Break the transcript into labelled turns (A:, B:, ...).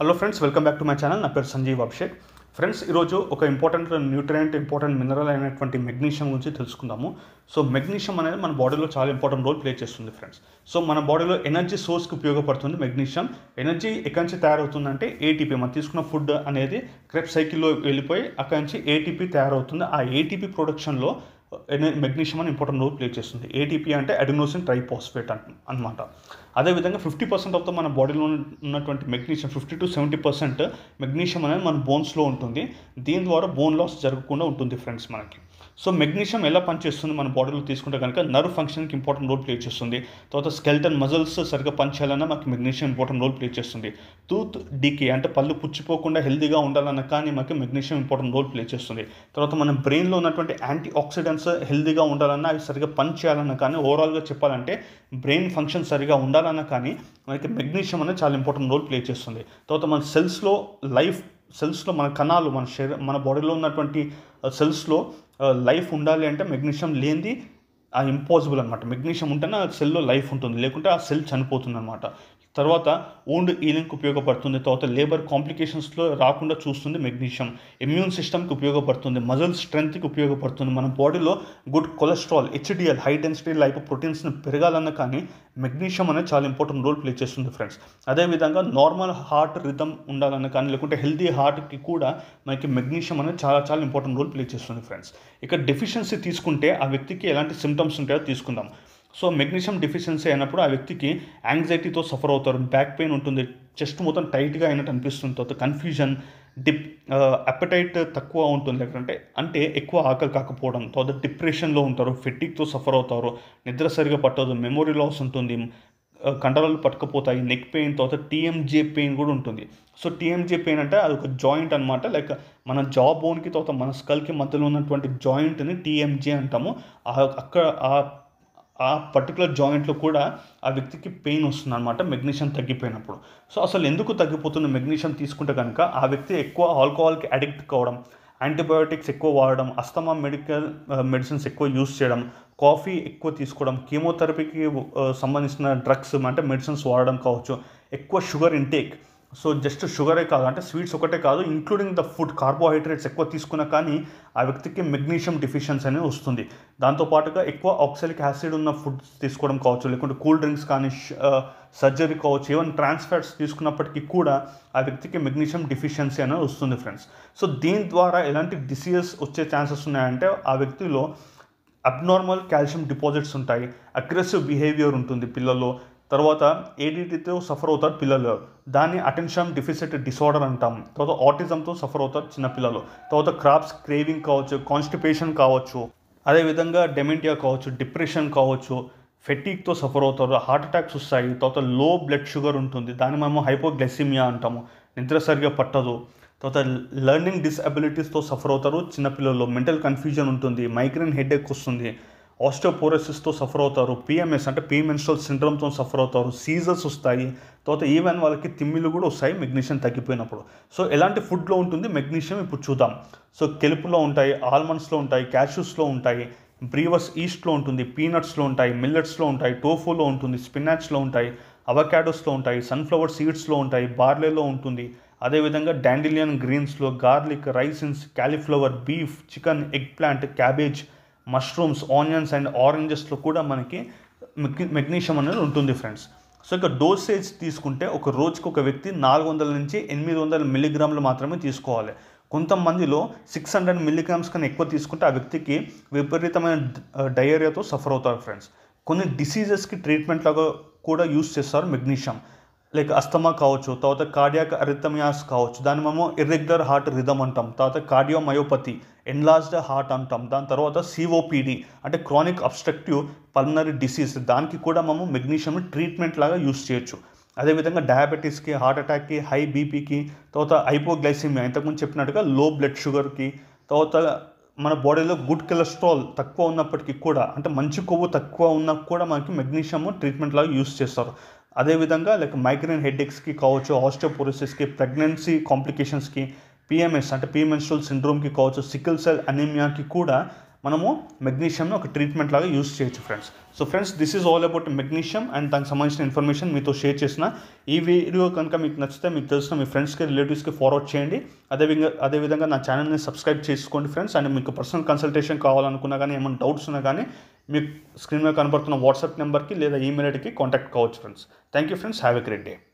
A: hello friends welcome back to my channel నా పేరు Sanjeev Abhishek friends ఈరోజు ఒక ఇంపార్టెంట్ న్యూట్రియంట్ ఇంపార్టెంట్ మినరల్ అయినటువంటి మెగ్నీషియం గురించి తెలుసుకుందాము సో మెగ్నీషియం అనేది మన బాడీలో చాలా ఇంపార్టెంట్ రోల్ ప్లే చేస్తుంది ఫ్రెండ్స్ సో మన బాడీలో ఎనర్జీ సోర్స్కి ఉపయోగపడుతుంది మెగ్నీషియం ఎనర్జీ ఎక్కడి నుంచి తయారవుతుందంటే ఏటీపీ మనం తీసుకున్న ఫుడ్ అనేది క్రెప్ సైకిల్లో వెళ్ళిపోయి అక్కడి నుంచి ఏటీపీ తయారవుతుంది ఆ ఏటీపీ ప్రొడక్షన్లో మెగ్నీషియం అని ఇంపార్టెంట్ రోల్ ప్లే చేస్తుంది ఏటీపీ అంటే అడినోసిన్ ట్రైపాస్ఫేట్ అంట అనమాట అదేవిధంగా ఫిఫ్టీ పర్సెంట్ ఆఫ్ ద మన బాడీలో ఉన్నటువంటి magnesium fifty to seventy percent magnesium అనేది మన బోన్స్లో ఉంటుంది దీని ద్వారా బోన్ లాస్ జరగకుండా ఉంటుంది ఫ్రెండ్స్ మనకి సో మెగ్నీషియం ఎలా పనిచేస్తుంది మన బాడీలో తీసుకుంటే కనుక నర్వ్ ఫంక్షన్కి ఇంపార్టెంట్ రోల్ ప్లే చేస్తుంది తర్వాత స్కెల్టన్ మజిల్స్ సరిగ్గా పనిచేయాలన్నా మనకి మెగ్నీషియం ఇంపార్టెంట్ రోల్ ప్లే చేస్తుంది టూత్ డీకే అంటే పళ్ళు పుచ్చిపోకుండా హెల్తీగా ఉండాలన్నా కానీ మనకి మెగ్నీషియం ఇంపార్టెంట్ రోల్ ప్లే చేస్తుంది తర్వాత మన బ్రెయిన్లో ఉన్నటువంటి యాంటీ ఆక్సిడెంట్స్ హెల్తీగా ఉండాలన్నా అవి సరిగ్గా పని చేయాలన్నా కానీ ఓవరాల్గా చెప్పాలంటే బ్రెయిన్ ఫంక్షన్ సరిగా ఉండాలన్నా కానీ మనకి మెగ్నీషియం అనేది చాలా ఇంపార్టెంట్ రోల్ ప్లే చేస్తుంది తర్వాత మన సెల్స్లో లైఫ్ సెల్స్లో మన కణాలు మన శరీర మన బాడీలో ఉన్నటువంటి సెల్స్లో లైఫ్ ఉండాలి అంటే మెగ్నీషియం లేనిది ఆ ఇంపాసిబుల్ అనమాట మెగ్నీషియం ఉంటేనే ఆ సెల్లో లైఫ్ ఉంటుంది లేకుంటే ఆ సెల్ చనిపోతుంది అనమాట తర్వాత ఓండ్ ఈలింగ్కి ఉపయోగపడుతుంది తర్వాత లేబర్ కాంప్లికేషన్స్లో రాకుండా చూస్తుంది మెగ్నీషియం ఇమ్యూన్ సిస్టమ్కి ఉపయోగపడుతుంది మజిల్ స్ట్రెంగ్త్కి ఉపయోగపడుతుంది మన బాడీలో good cholesterol HDL high density life ప్రోటీన్స్ని పెరగాలన్నా కానీ మెగ్నీషియం అనేది చాలా ఇంపార్టెంట్ రోల్ ప్లే చేస్తుంది ఫ్రెండ్స్ అదేవిధంగా నార్మల్ హార్ట్ రిథమ్ ఉండాలన్నా కానీ లేకుంటే హెల్తీ హార్ట్కి కూడా మనకి మెగ్నీషియం అనేది చాలా చాలా ఇంపార్టెంట్ రోల్ ప్లే చేస్తుంది ఫ్రెండ్స్ ఇక డెఫిషియన్సీ తీసుకుంటే ఆ వ్యక్తికి ఎలాంటి సిమ్టమ్స్ ఉంటాయో తీసుకుందాం సో మెగ్నీషియం డెఫిషియన్సీ అయినప్పుడు ఆ వ్యక్తికి యాంగ్జైటీతో సఫర్ అవుతారు బ్యాక్ పెయిన్ ఉంటుంది చెస్ట్ మొత్తం టైట్గా అయినట్టు అనిపిస్తుంది తర్వాత కన్ఫ్యూజన్ డిప్ అపెటైట్ తక్కువ ఉంటుంది లేకుంటే అంటే ఎక్కువ ఆకలి కాకపోవడం తర్వాత డిప్రెషన్లో ఉంటారు ఫెట్టిక్తో సఫర్ అవుతారు నిద్ర సరిగా పట్టదు మెమొరీ లాస్ ఉంటుంది కండరాలు పట్టుకపోతాయి నెక్ పెయిన్ తర్వాత టీఎంజే పెయిన్ కూడా ఉంటుంది సో టీఎంజే పెయిన్ అంటే అది ఒక జాయింట్ అనమాట లైక్ మన జా బోన్కి తర్వాత మన స్కల్కి మధ్యలో ఉన్నటువంటి జాయింట్ని టీఎంజే అంటాము అక్కడ ఆ ఆ పర్టికులర్ జాయింట్లో కూడా ఆ వ్యక్తికి పెయిన్ వస్తుంది అనమాట మెగ్నీషియం తగ్గిపోయినప్పుడు సో అసలు ఎందుకు తగ్గిపోతుంది మెగ్నీషియం తీసుకుంటే కనుక ఆ వ్యక్తి ఎక్కువ ఆల్కహాల్కి అడిక్ట్ కావడం యాంటీబయోటిక్స్ ఎక్కువ వాడడం అస్తమా మెడికల్ మెడిసిన్స్ ఎక్కువ యూస్ చేయడం కాఫీ ఎక్కువ తీసుకోవడం కీమోథెరపీకి సంబంధించిన డ్రగ్స్ అంటే మెడిసిన్స్ వాడడం కావచ్చు ఎక్కువ షుగర్ ఇంటేక్ సో జస్ట్ షుగరే కాదు అంటే స్వీట్స్ ఒకటే కాదు ఇంక్లూడింగ్ ద ఫుడ్ కార్బోహైడ్రేట్స్ ఎక్కువ తీసుకున్నా కానీ ఆ వ్యక్తికి మెగ్నీషియం డిఫిషియన్సీ అనేది వస్తుంది దాంతోపాటుగా ఎక్కువ ఆక్సాలిక్ యాసిడ్ ఉన్న ఫుడ్ తీసుకోవడం కావచ్చు లేకుంటే కూల్ డ్రింక్స్ కానీ సర్జరీ కావచ్చు ఈవెన్ ట్రాన్స్ఫాట్స్ తీసుకున్నప్పటికీ కూడా ఆ వ్యక్తికి మెగ్నీషియం డిఫిషియన్సీ అనేది వస్తుంది ఫ్రెండ్స్ సో దీని ద్వారా ఎలాంటి డిసీజెస్ వచ్చే ఛాన్సెస్ ఉన్నాయంటే ఆ వ్యక్తిలో అబ్నార్మల్ కాల్షియం డిపాజిట్స్ ఉంటాయి అగ్రెసివ్ బిహేవియర్ ఉంటుంది పిల్లల్లో తర్వాత ఏడిటీతో సఫర్ అవుతారు పిల్లలు దాన్ని అటెన్షన్ డిఫిసిట్ డిసార్డర్ అంటాం తర్వాత ఆటిజంతో సఫర్ అవుతారు చిన్నపిల్లలు తర్వాత క్రాప్స్ క్రేవింగ్ కావచ్చు కాన్స్టిపేషన్ కావచ్చు అదేవిధంగా డెమెంటియా కావచ్చు డిప్రెషన్ కావచ్చు ఫెటీక్తో సఫర్ అవుతారు హార్ట్ అటాక్స్ వస్తాయి తర్వాత లో బ్లడ్ షుగర్ ఉంటుంది దాన్ని మేము హైపోగ్లైసిమియా అంటాము నిద్ర సరిగా పట్టదు తర్వాత లెర్నింగ్ డిసబిలిటీస్తో సఫర్ అవుతారు చిన్నపిల్లల్లో మెంటల్ కన్ఫ్యూజన్ ఉంటుంది మైగ్రేన్ హెడేక్ వస్తుంది ఆస్టోపోరోసిస్తో సఫర్ అవుతారు పిఎంఎస్ అంటే పీమెన్స్ట్రల్ సిండ్రోమ్తో సఫర్ అవుతారు సీజర్స్ వస్తాయి తర్వాత ఈవెన్ వాళ్ళకి తిమ్మిలు కూడా వస్తాయి మెగ్నీషియం తగ్గిపోయినప్పుడు సో ఎలాంటి ఫుడ్లో ఉంటుంది మెగ్నీషియం ఇప్పుడు చూద్దాం సో కెలుపులో ఉంటాయి ఆల్మండ్స్లో ఉంటాయి క్యాష్యూస్లో ఉంటాయి బ్రీవర్స్ ఈస్ట్లో ఉంటుంది పీనట్స్లో ఉంటాయి మిల్లెట్స్లో ఉంటాయి టోఫోలో ఉంటుంది స్పినాచ్లో ఉంటాయి అవకాడోస్లో ఉంటాయి సన్ఫ్లవర్ సీడ్స్లో ఉంటాయి బార్లేలో ఉంటుంది అదేవిధంగా డాండిలియన్ గ్రీన్స్లో garlic raisins cauliflower beef chicken egg plant cabbage mushrooms onions and ఆరెంజెస్లో కూడా మనకి మెగ్నీషియం అనేది ఉంటుంది ఫ్రెండ్స్ సో ఇక డోసేజ్ తీసుకుంటే ఒక రోజుకి ఒక వ్యక్తి నాలుగు వందల నుంచి ఎనిమిది వందల మిల్లీగ్రాములు మాత్రమే తీసుకోవాలి కొంతమందిలో సిక్స్ హండ్రెడ్ మిల్లీగ్రామ్స్ కన్నా ఎక్కువ తీసుకుంటే ఆ వ్యక్తికి విపరీతమైన డయేరియాతో సఫర్ అవుతారు ఫ్రెండ్స్ కొన్ని డిసీజెస్కి ట్రీట్మెంట్ లాగా కూడా యూస్ చేస్తారు మెగ్నీషియం లైక్ అస్తమా కావచ్చు తర్వాత కార్డియాక్ అరిథమియాస్ కావచ్చు దాన్ని మేము ఇర్రెగ్యులర్ హార్ట్ రిథమ్ అంటాం తర్వాత కార్డియోమయోపతి ఎన్లాజ్డ్ హార్ట్ అంటాం దాని తర్వాత సిఓపిడి అంటే క్రానిక్ అబ్స్ట్రక్టివ్ పల్మనరీ డిసీజ్ దానికి కూడా మేము మెగ్నీషియం ట్రీట్మెంట్ లాగా యూస్ చేయొచ్చు అదేవిధంగా డయాబెటీస్కి హార్ట్ అటాక్కి హై బీపీకి తర్వాత హైపోగ్లైసిమియా ఇంతకుముందు చెప్పినట్టుగా లో బ్లడ్ షుగర్కి తర్వాత మన బాడీలో గుడ్ కొలెస్ట్రాల్ తక్కువ ఉన్నప్పటికీ కూడా అంటే మంచి కొవ్వు తక్కువ ఉన్నా కూడా మనకి మెగ్నీషియం ట్రీట్మెంట్ లాగా యూస్ చేస్తారు అదేవిధంగా లైక్ మైగ్రేన్ హెడ్ఏక్స్కి కావచ్చు ఆస్టోపోరోసిస్కి ప్రెగ్నెన్సీ కాంప్లికేషన్స్కి పిఎంఎస్ అంటే పీమెన్స్ట్రల్ సిండ్రోమ్కి కావచ్చు సికిల్ సెల్ అనీమియాకి కూడా మనము మెగ్నీషియంని ఒక ట్రీట్మెంట్ లాగా యూస్ చేయొచ్చు friends so friends this is all about magnesium and దానికి సంబంధించిన ఇన్ఫర్మేషన్ మీతో షేర్ చేసిన ఈ వీడియో కనుక మీకు నచ్చితే మీకు తెలిసిన మీ ఫ్రెండ్స్కి రిలేటివ్స్కి ఫార్వర్డ్ చేయండి అదేవిధంగా అదేవిధంగా నా ఛానల్ని సబ్స్క్రైబ్ చేసుకోండి ఫ్రెండ్స్ అండ్ మీకు పర్సనల్ కన్సల్టేషన్ కావాలనుకున్నా కానీ ఏమైనా డౌట్స్ ఉన్నా కానీ మీకు స్క్రీన్ మీద కనబడుతున్న వాట్సాప్ నెంబర్కి లేదా ఈమెయిల్ ఐడికి కాంటాక్ట్ కావచ్చు friends thank you friends have a great day